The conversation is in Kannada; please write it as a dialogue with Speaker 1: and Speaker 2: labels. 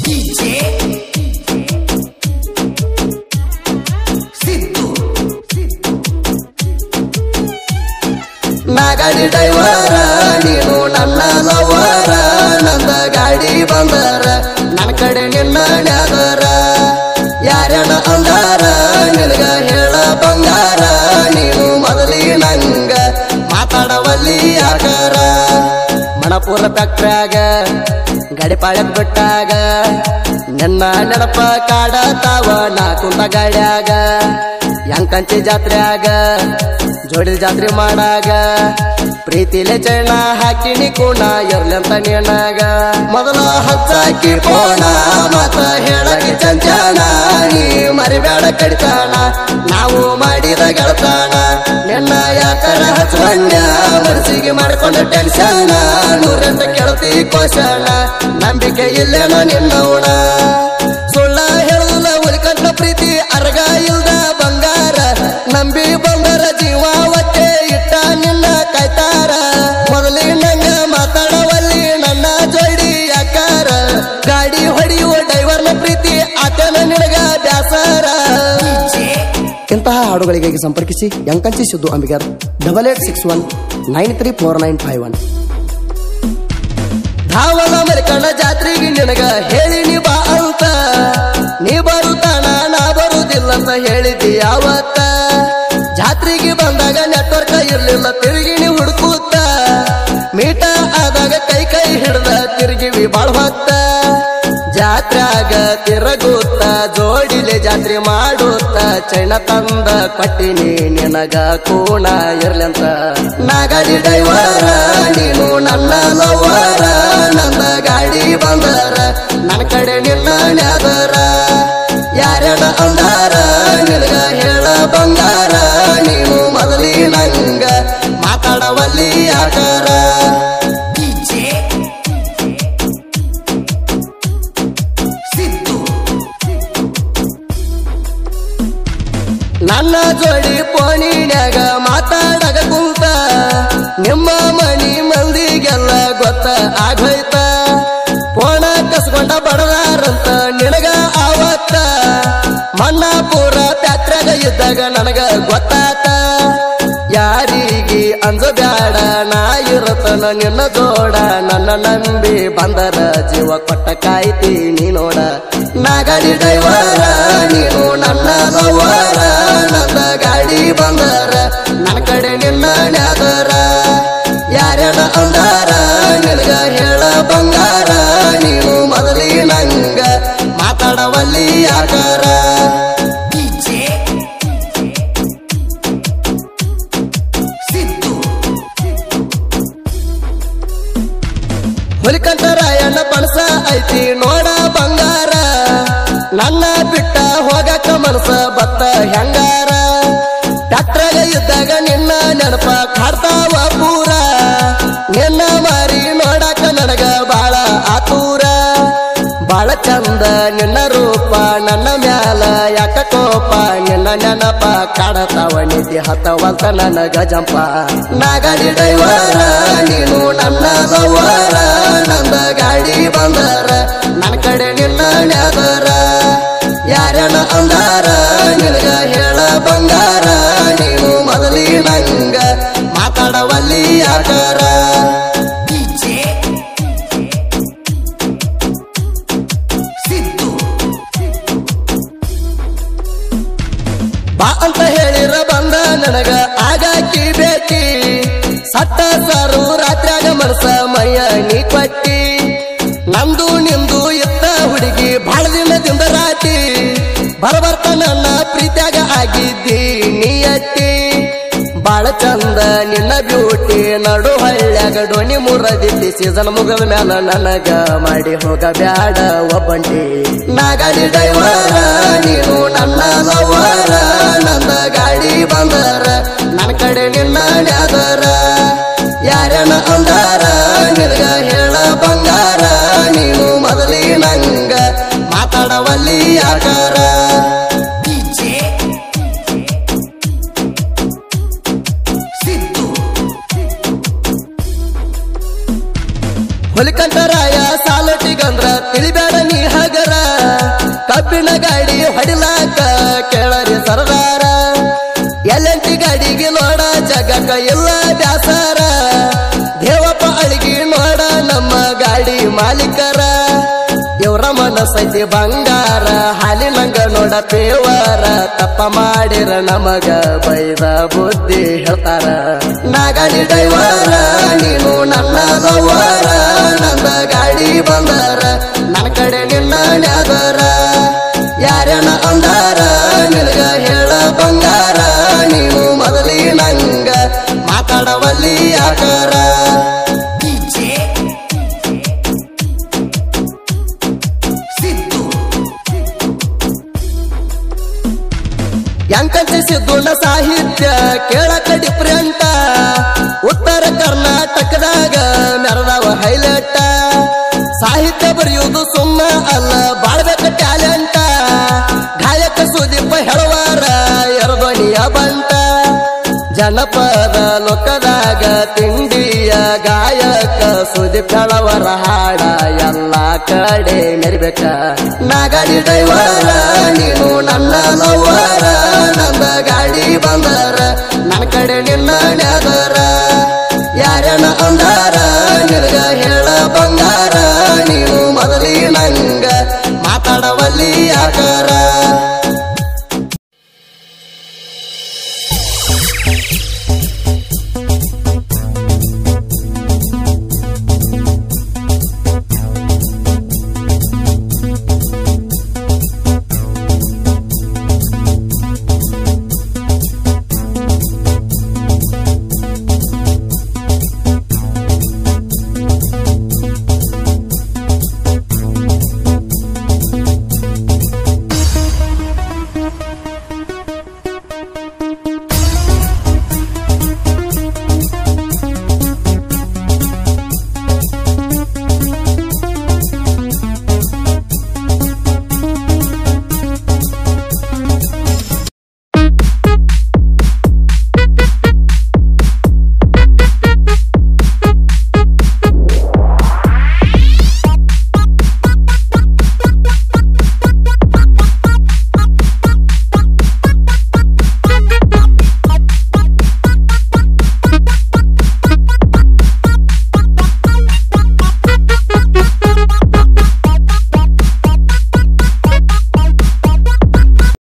Speaker 1: ನಾಗಡಿ ಡೈವರ ನೀನು ನನ್ನ ಲವರ ನಂದ ಗಾಡಿ ಬಂದರ ನನ್ನ ಕಡೆ ನಿನ್ನ ನ್ಯಾದರ ಯಾರ್ಯಾನ ಅಂದಾರ ನಿನಗ ಹೇಳ ಬಂಗಾರ ನೀನು ಮೊದಲಿ ನಂಗ ಮಾತಾಡವಲ್ಲಿ ಯಾಕಾರ ಮಣಪುರ ಫ್ಯಾಕ್ಟ್ರ್ಯಾಗ ಗಾಡಿ ಪಾಳ್ಯಕ್ ಬಿಟ್ಟಾಗ ನಿನ್ನ ನೆನಪ ಕಾಡತಾವ ನಾ ಕುಂತ ಗಾಡ್ಯಾಗ ಯಂಕಂಚಿ ಜಾತ್ರ್ಯಾಗ ಜೋಡಿದ ಜಾತ್ರೆ ಮಾಡಾಗ ಪ್ರೀತಿಲೆ ಚೈನ ಹಾಕಿನಿ ಕೂಣ ಇರ್ಲಂತ ನೀನಾಗ ಮೊದಲ ಹಚ್ಚಾಕಿ ಕೋಣ ಮತ ಹೇಳಕ್ಕೆ ಚಂಚನ ನೀ ಮರಿಬೇಡ ಕಡಿತಾನ ನಾವು ಮಾಡಿದ ಗೆಳತಾನ ನಿನ್ನ ಯಾಕರ ಹಚ್ಕೊಂಡ ಮನಸ್ಸಿಗೆ ಮಾಡ್ಕೊಂಡ ಟೆನ್ಷನ್ ನೂರೆಂಟ ಕೆಳತಿ ಕೋಶಣ ನಂಬಿಕೆ ಇಲ್ಲೇನ ನಿನ್ನವಣ ಸುಳ್ಳ ಹೇಳುದಿಲ್ಲ ಉಳಿಕಂಡ ಪ್ರೀತಿ ಅರ್ಗ ಇಲ್ದ ಬಂಗಾರ ನಂಬಿ ಬಂದರ ಜೀವ ಒಟ್ಟೆ ಇಟ್ಟ ನಿನ್ನ ಕಾಯ್ತಾರ ಮೊದಲಿ ನಂಗ ಮಾತಾಡವಲ್ಲಿ ನನ್ನ ಜೋಡಿ ಯಾಕಾರ ಗಾಡಿ ಹೊಡೆಯುವ ಡೈವರ್ನ ಪ್ರೀತಿ ಆತನ ನಿನಗ ಬ್ಯಾಸರ ಇಂತಹ ಹಾಡುಗಳಿಗಾಗಿ ಸಂಪರ್ಕಿಸಿ Yankanchi Siddu Ambigar double eight six one nine three four nine five one Dhavala Malkanna ಜಾತ್ರೆಗೆ ನಿನಗ ಹೇಳಿ ನೀ ಬಾ ಅಂತ ನೀ ಬರುತ್ತಾನ ನಾ ಬರುದಿಲ್ಲ ಅಂತ ಹೇಳಿದ್ದಿ ಯಾವತ್ತ ಜಾತ್ರೆಗೆ ಬಂದಾಗ ನೆಟ್ವರ್ಕ್ ಇರ್ಲಿಲ್ಲ ತಿರುಗಿ ನೀ ಹುಡುಕುತ್ತ ಮೀಟ ಆದಾಗ ಕೈ ಕೈ ಹಿಡ್ದ ತಿರುಗಿವಿ ಬಾಳ್ ಹೊತ್ತ ಜಾತ್ರ್ಯಾಗ ತಿರುಗುತ್ತ ಜೋಡಿಲೆ ಜಾತ್ರೆ ಮಾಡುತ್ತ ಚೈನ ತಂದ ಕೊಟ್ಟಿನಿ ನಿನಗ ಕೂಣ ಇರ್ಲಂತ ನಾಗಡಿ ಡೈವರ ನೀನು ನನ್ನ ಲವರ ನಂದ ಗಾಡಿ ಬಂದರ ನನ್ನ ಕಡೆ ನಿನ್ನ ನ್ಯಾದರ ಯಾರ್ಯಾನ ಅಂದಾರ ನಿನಗ ಹೇಳ ಬಂಗಾರ ನೀನು ಮೊದಲಿ ನಂಗ ಮಾತಾಡವಲ್ಲಿ ಯಾಕಾರ ನನ್ನ ಜೋಡಿ ಪೋಣಿನ್ಯಾಗ ಮಾತಾಡಗ ಕುಂತ ನಿಮ್ಮ ಮನಿ ಮಂದಿಗೆಲ್ಲ ಗೊತ್ತ ಆಗೋಯ್ತ ಪೋಣ ಕಸ್ಕೊಂಡ ಬಡದಾರಂತ ನಿನಗ ಆವತ್ತ ಮಣ್ಣಾಪುರ ಪ್ಯಾತ್ರಾಗ ಇದ್ದಾಗ ನನಗ ಗೊತ್ತಾತ ಯಾರಿಗೆ ಅಂಜಬ್ಯಾಡ ನಾ ಇರತನ ನಿನ್ನ ಜೋಡ ನನ್ನ ನಂಬಿ ಬಂದರ ಜೀವ ಕೊಟ್ಟ ಕಾಯ್ತೀನಿ ನೋಡ ನಾಗಡಿ ಡೈವರ ನೀನು ನನ್ನ ಲವರ ನನ್ನ ಗಾಡಿ ಬಂದರ ನನ್ನ ಕಡೆ ನಿನ್ನ ನ್ಯಾದರ ಯಾರ್ಯಾನ ಅಂದಾರ ನಿನಗ ಹೇಳ ಬಂಗಾರ ನೀನು ಮೊದಲಿ ನಂಗ ಮಾತಾಡವಲ್ಲಿ ಯಾಕಾರ ಹುಲಿಕಂಠರಾಯಣ್ಣ ಪಣಸ ಐತಿ ನೋಡ ಬಂಗಾರ ನನ್ನ ಬಿಟ್ಟ ಹೋಗಕ್ಕ ಮನಸ ಬತ್ತ ಹೆಂಗಾರ ಟ್ಯಾಕ್ಟ್ರಾಗ ಇದ್ದಾಗ ನಿನ್ನ ನೆನಪ ಕಾಡ್ತಾವ ಪೂರ ನಿನ್ನ ಮಾರಿ ನೋಡಕ ನನಗ ಬಾಳ ಆತೂರ ಬಾಳ ಚಂದ ನಿನ್ನ ರೂಪ ನನ್ನ ಮ್ಯಾಲ ಯಾಕ ಕೋಪ ನಿನ್ನ ನೆನಪ ಕಾಡತಾವ ನಿಧಿ ಹತ್ತವಲ್ತ ನನಗ ಜಂಪ ನಾಗಡಿ ಡೈವರ ನೀನು ನನ್ನ ಲವರ ನಂದ ಗಾಡಿ ಬಂದರ ನನ್ನ ಕಡೆ ನಿನ್ನ ನ್ಯಾದರ ಯಾರ್ಯಾನ ಅಂದಾರ ನಿನಗ ಹೇಳ ಬಂಗಾರ ನೀನು ಮೊದಲಿ ನಂಗ ಮಾತಾಡವಲ್ಲಿ ಯಾಕಾರ ಬಾ ಅಂತ ಹೇಳಿರ ಬಂದ ನನಗ ಆಗಾಕಿ ಬೇಕಿ ಸಟ್ಟ ಸಾರು ರಾತ್ರ್ಯಾಗ ಮನಸ ಮೈಯ ನೀ ಕೊಟ್ಟಿ ನಂದು ನಿಂದು ಇತ್ತ ಹುಡುಗಿ ಬಾಳ ದಿನದಿಂದ ರಾಟಿ ಬರಬರ್ತ ನನ್ನ ಪ್ರೀತ್ಯಾಗ ಆಗಿದ್ದಿ ನೀಯತ್ತಿ ಬಾಳ ಚಂದ ನಿನ್ನ ಬ್ಯೂಟಿ ನಡು ಹಳ್ಳ್ಯಾಗ ಡೋಣಿ ಮುರದಿದ್ದಿ ಸೀಸನ್ ಮುಗದ ಮ್ಯಾಲ ನನಗ ಮಾಡಿ ಹೋಗ ಬ್ಯಾಡ ಒಬ್ಬಂಟಿ ನಾಗಡಿ ಡೈವರ ನೀನು ನನ್ನ ಲವರ ನಂದ ಗಾಡಿ ಬಂದರ ನನ್ನ ಕಡೆ ನಿನ್ನ ನ್ಯಾದರ ಯಾರ್ಯಾನ ಅಂದಾರ ನಿನಗ ಹೇಳ ಬಂಗಾರ ನೀನು ಮೊದಲಿ ನಂಗ ಮಾತಾಡವಲ್ಲಿ ಯಾಕಾರ ಹುಲಿಕಂಠರಾಯ ಸಾಲಟಿಗಂದ್ರ ತಿಳಿಬೇಡ ನೀ ಹಗರ ಕಬ್ಬಿನ ಗಾಡಿ ಹೊಡಿಲಾಕ ಕೇಳರಿ ಸರದಾರ ಎಲ್ಲಂಟಿ ಗಾಡಿಗೆ ನೋಡ ಜಗಕ್ಕ ಇಲ್ಲ ಬ್ಯಾಸಾರ ದೇವಪ್ಪ ಅಳಿಗಿ ನೋಡ ನಮ್ಮ ಗಾಡಿ ಮಾಲೀಕರ ಇವ್ರ ಮನಸ್ಸೈತಿ ಬಂಗಾರ ಹಾಲಿನಂಗ ನೋಡ ಪೇವರ ತಪ್ಪ ಮಾಡಿರ ನಮಗ ಬೈದ ಬುದ್ಧಿ ಹೇಳ್ತಾರ ನಾಗಡಿ ಡೈವರ ನೀನು ನನ್ನ ಲವ್ವರ ನಂದ ಗಾಡಿ ಬಂದರ ನನ್ನ ಕಡೆ ನಿನ್ನ ನ್ಯಾದರ ಯಾರ್ಯಾನ ಅಂದಾರ ನಿನಗ ಹೇಳ ಬಂಗಾರ ನೀನು ಮೊದಲಿ ನಂಗ ಮಾತಾಡವಲ್ಲಿ ಯಾಕಾರ
Speaker 2: DJ Siddu
Speaker 1: ಎಂಕಂತಿ ಸಿದ್ದುನ ಸಾಹಿತ್ಯ ಕೇಳಕ ಡಿಫ್ರೆಂಟ ಉತ್ತರ ಕರ್ನಾಟಕದಾಗ ಮೆರದವ ಹೈಲೈಟ ಸಾಹಿತ್ಯ ಬರೆಯುವುದು ಸುಮ್ಮ ಅಲ್ಲ ಬಾಳ್ಬೇಕ ಟ್ಯಾಲೆಂಟ ಗಾಯಕ ಸುದೀಪ ಹೇಳುವಾರ ಎರಧ್ವನಿಯ ಬಂಟ ಜನಪದ ಲೋಕದಾಗ ತಿಂಡಿಯ ಗಾಯಕ ಸುದೀಪ್ ಹೇಳವರ ಹಾಡ ಎಲ್ಲ ಕಡೆ ಮೆರಿಬೇಕ ನಾಗಡಿ ಡೈವರ ನೀನು ನನ್ನ ಲವ್ವರ ನನ್ನ ಗಾಡಿ ಬಂದರ ನನ್ನ ಕಡೆ ನಿನ್ನ ನ್ಯಾದರ ಯಾರ್ಯಾನ ಅಂದಾರ ನಿನಗ ಹೇಳ ಬಂಗಾರ ನೀನು ಮೊದಲಿ ನಂಗ ಮಾತಾಡವಲ್ಲಿ ಯಾಕಾರ